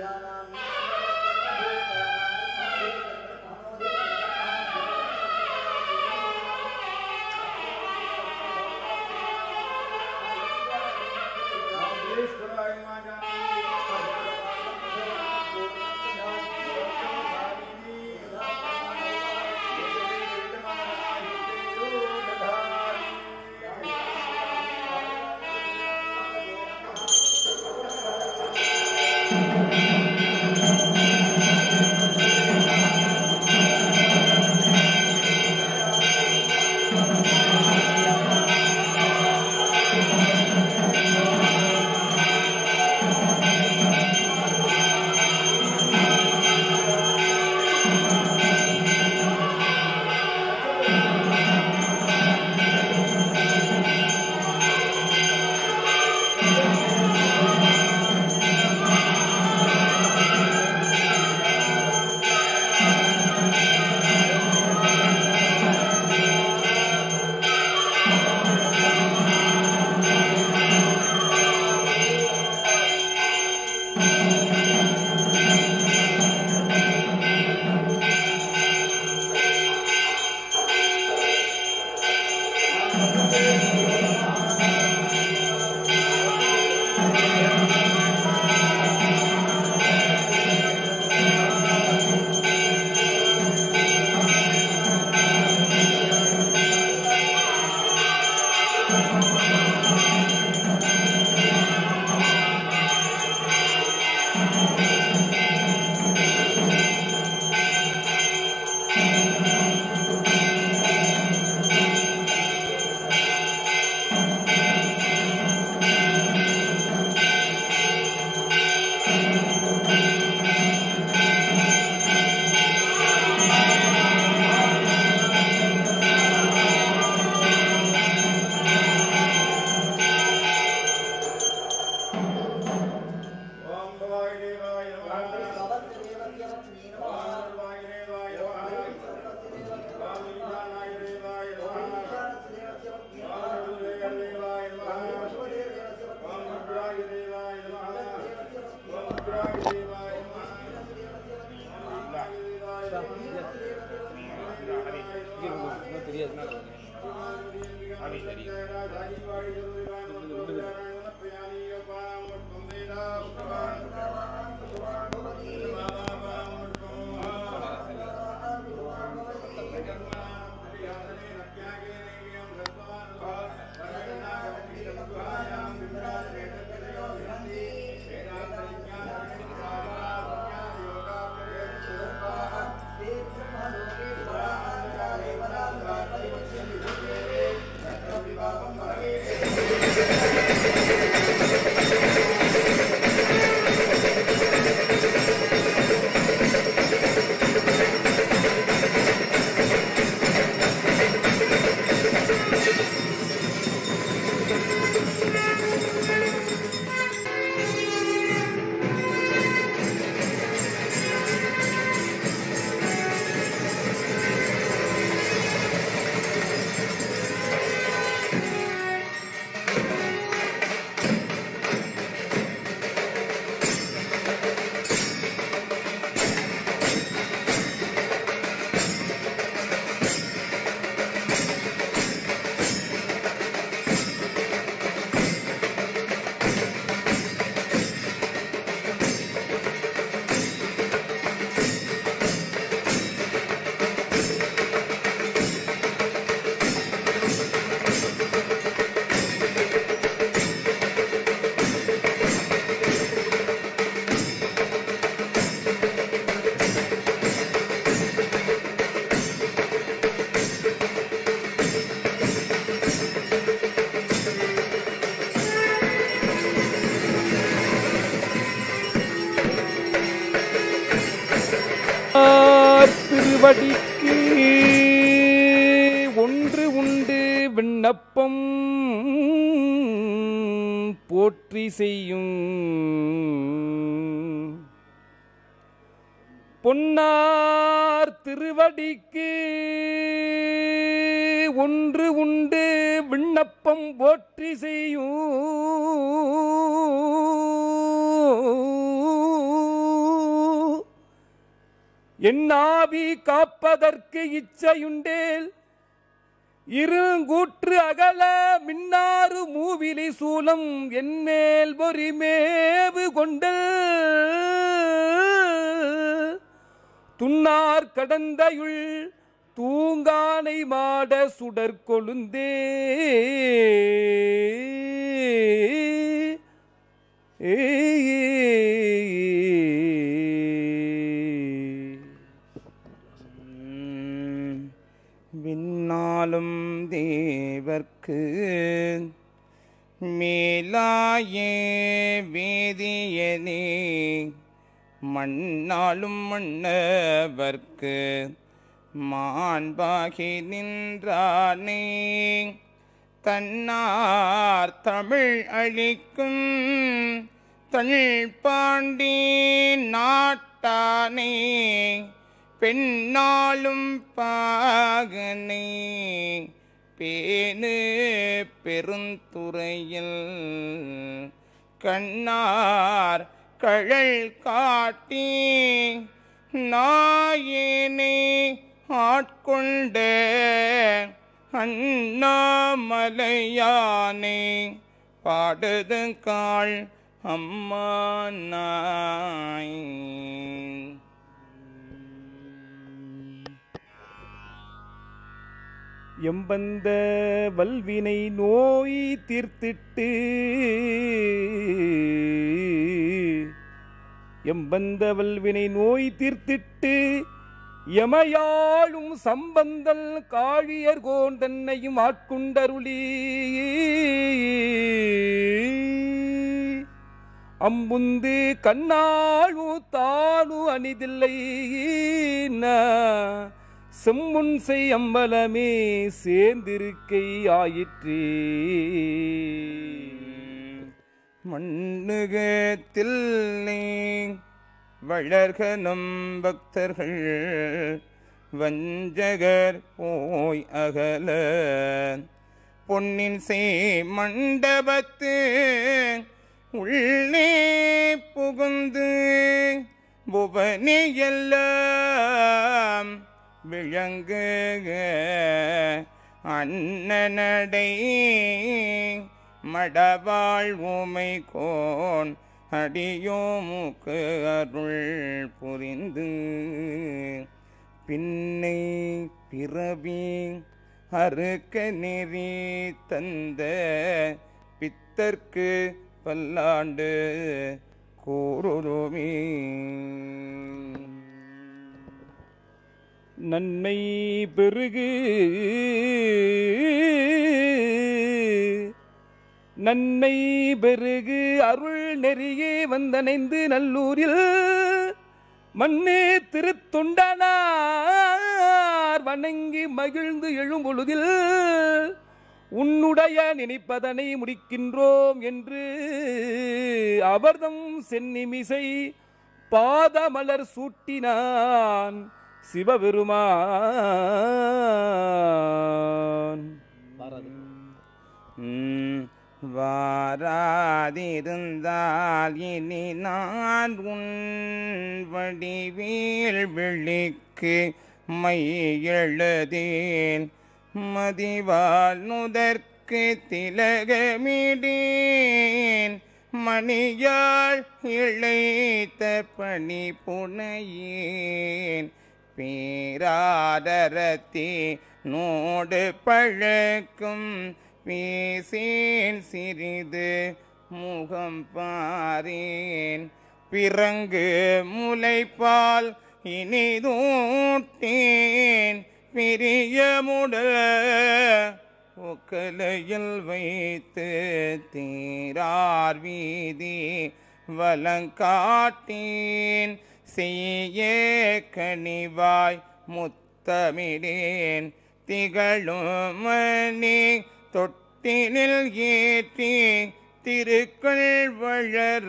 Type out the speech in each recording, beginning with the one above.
திருவடிக்கு ஒன்று உண்டு விண்ணப்பம் போற்றி செய்யும் பொன்னார் திருவடிக்கு ஒன்று உண்டு விண்ணப்பம் போற்றி செய்யும் என்னாவி காப்பதற்கு இச்சையுண்டேல் இருங்கூற்று அகல மின்னாறு மூவிலி சூலம் என்மேல் பொறிமேவு கொண்டல் துன்னார் கடந்தையுள் தூங்கானை மாட சுடர் கொழுந்தே விண்ணாலும் தேவர்க்கு மேலாயே வேதியனே மண்ணாலும் மன்னவர்க்கு மாண்பாகி நின்றானே தன்னார் தமிழ் அளிக்கும் தள் பாண்டி நாட்டானே பெண்ணாலும் பாகனே பேணு பெருந்துறையில் கண்ணார் கழல் காட்டி நாயேனே ஆட்கொண்ட அண்ணாமலையானே பாடுது காள் அம்மா நாய் எம்பந்த வல்வினை நோய் தீர்த்திட்டு எம்பந்த வல்வினை நோய் தீர்த்திட்டு எமையாளும் சம்பந்தல் காழியர் கோன் தன்னையும் ஆட்குண்டருளி அம்புந்து கண்ணாழு தானு அணிதில்லை செம்முன் செய் அம்பலமே சேர்ந்திருக்கை ஆயிற்றே மண்ணுகத்தில் நீ வளர்க நம் பக்தர்கள் வஞ்சகர் போய் அகல பொன்னின் சே மண்டபத்து உள்ளே புகுந்து புவனி எல்லாம் விளங்குக அண்ணனடை மடவாழ் உமை கோன் அடியோமுக்கு அருள் புரிந்து பின்னை பிறவி அறுக்க நெறி தந்த பித்தர்க்கு பல்லாண்டு கூறுமே நன்மை பெருகு நன்மை பெருகு அருள் நெறியே வந்தனைந்து நல்லூரில் மண்ணே திருத்தொண்டனார் வணங்கி மகிழ்ந்து எழும் பொழுதில் உன்னுடைய நினைப்பதனை முடிக்கின்றோம் என்று அவர்தம் சென்னிமிசை பாதமலர் சூட்டினான் சிவபெருமான் ம், வாராதிருந்தால் இனி நான் உன் வடிவேல் விழிக்கு மை எழுதேன் மதிவால் நுதற்கு திலகமிடேன் மணியால் இழைத்த பணி புனையேன் பேராதரத்தே நோடு பழக்கும் பேசேன் சிறிது முகம் பாரேன் பிறங்கு முளைப்பால் இனிதூட்டேன் பிரியமுட ஒக்கலையில் வைத்து தீரார் வீதி வலங்காட்டேன் செய்ய கனிவாய் முத்தமிடேன் திகழும் மணி தொட்டினில் ஏற்றி திருக்குள் வளர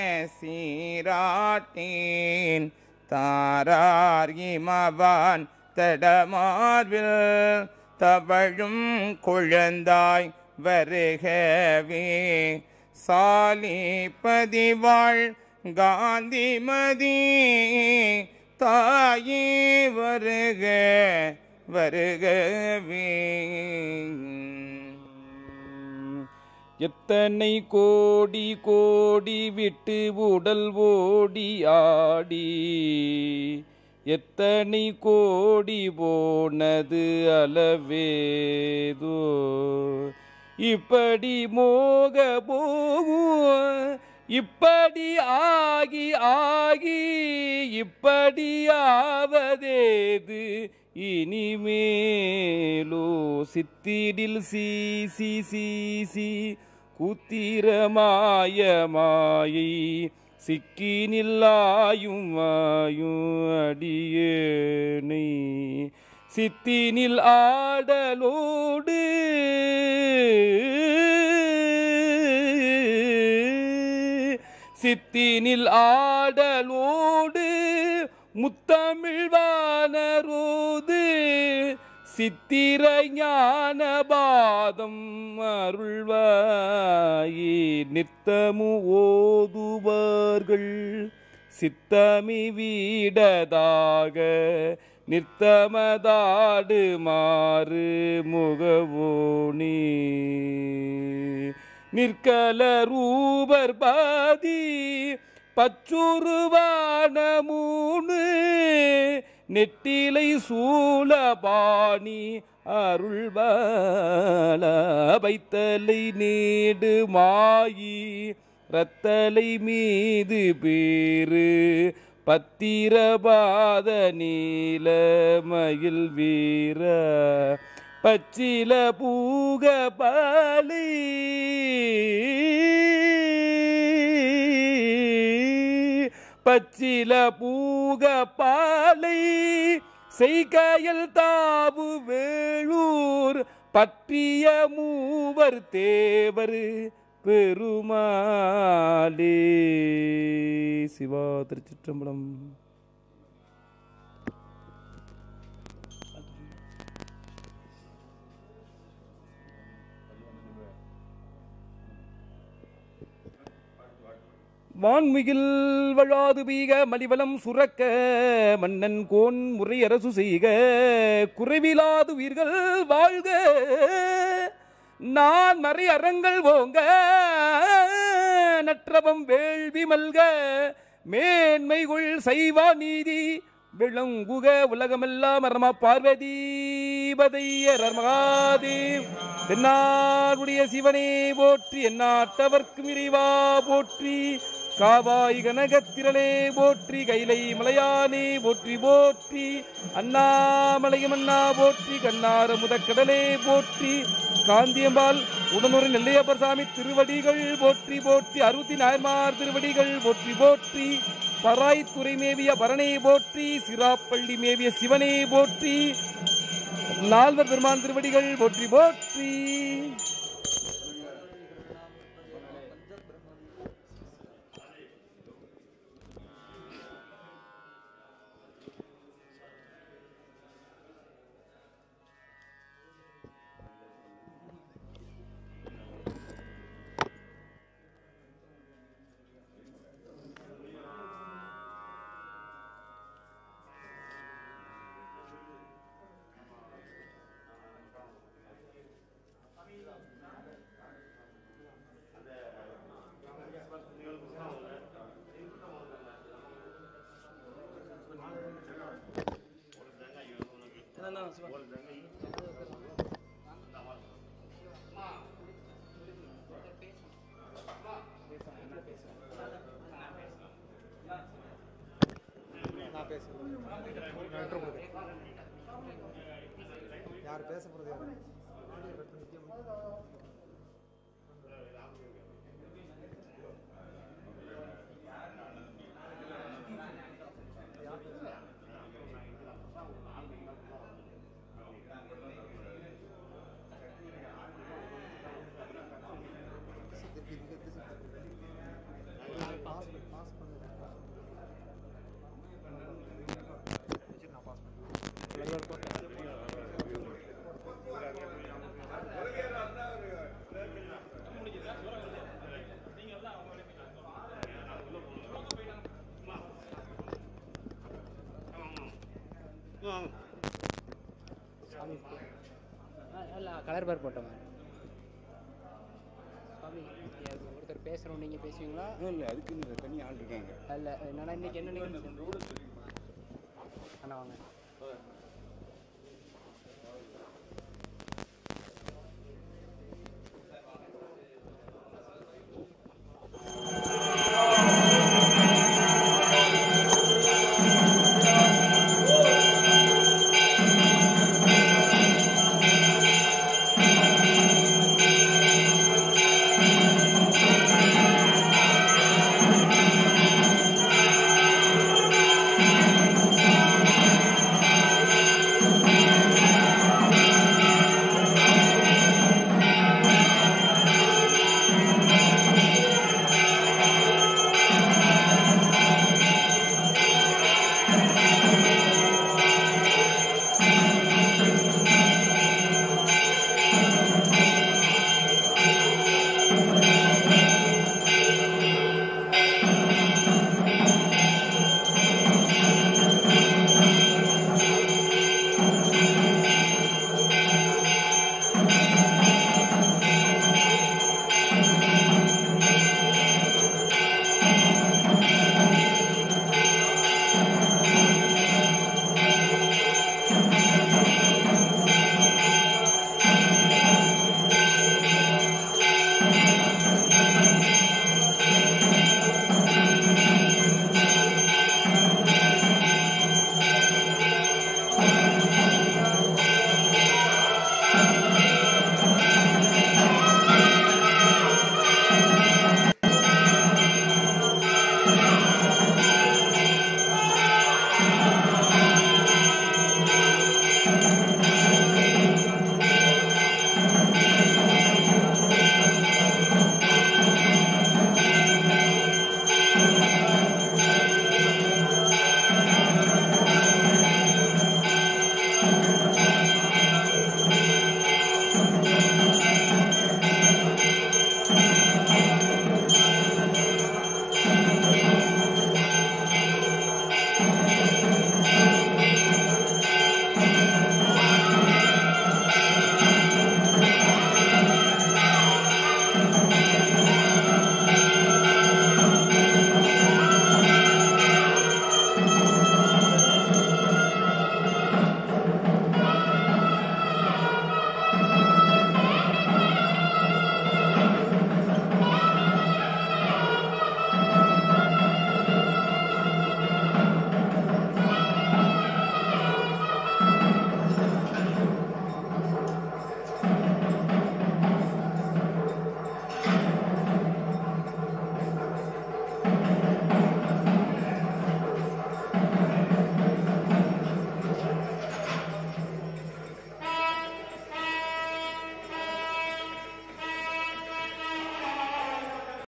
சீராட்டேன் தாரார் இமவான் தடமார்பில் தவழும் குழந்தாய் வருகவே சாலி பதிவாள் காந்திமதி தாயே வருக வருகவே எத்தனை கோடி கோடி விட்டு உடல் ஓடி ஆடி எத்தனை கோடி போனது அளவேதோ இப்படி மோக போகும் இப்படி ஆகி ஆகி இப்படி ஆவதேது இனிமேலோ சித்திடில் சி சி சி சி கூத்திரமாய மாயை சிக்கி நில்லாயும் மாயும் அடியேனை சித்தினில் ஆடலோடு சித்தினில் ஆடலோடு முத்தமிழ் வானரோது சித்திர ஞான பாதம் அருள்வாயே நித்தமு ஓதுவார்கள் சித்தமி வீடதாக நித்தமதாடு மாறு முகவோனி நிற்கல ரூபர் பாதி பச்சுருவான மூணு நெட்டிலை சூலபாணி அருள்வால வைத்தலை நீடு மாயி ரத்தலை மீது பேரு பத்திரபாத நீல மயில் வீர பச்சில பூக பாலி பச்சில பூக பாலை செய்கையல் தாவு வேளூர் பற்றிய மூவர் தேவர் பெருமாளே சிவா திருச்சிற்றம்பலம் வான்மிகில் வழாது பீக மலிவலம் சுரக்க மன்னன் கோன் முறையரசு செய்க குறைவிலாது உயிர்கள் வாழ்க நான் மறை அறங்கள் ஓங்க நற்றவம் வேள்வி மல்க மேன்மைகுள் சைவா நீதி விளங்குக உலகமெல்லாம் அரம பார்வதீபதையர் மகாதேவ் தென்னாடுடைய சிவனே போற்றி எந்நாட்டவர்க்கும் இறைவா போற்றி காவாய் கனகத்திரளே போற்றி கைலை மலையானே போற்றி போற்றி அண்ணாமலையும் அண்ணா போற்றி கண்ணார முதக்கடலே போற்றி காந்தியம்பால் உடனுரை நெல்லையப்பர் சாமி திருவடிகள் போற்றி போற்றி அறுபத்தி நாயன்மார் திருவடிகள் போற்றி போற்றி பராய்த்துறை மேவிய பரணை போற்றி சிராப்பள்ளி மேவிய சிவனே போற்றி நால்வர் பெருமான் திருவடிகள் போற்றி போற்றி யார் பேச போறது யாரு பாஸ் பாஸ் பண்ணுங்க நான் பாஸ் பண்ணுறேன் வாங்க சாமி ஆ இல்லை கலர் பார் போட்டோம் சாமி இங்க ஒருத்தர் பேசுகிறோம் நீங்கள் பேசுவீங்களா இல்லை அதுக்கு தனி ஆள் இருக்காங்க இல்லை என்னன்னா இன்னைக்கு என்ன நிகழ்ச்சி அண்ணா வாங்க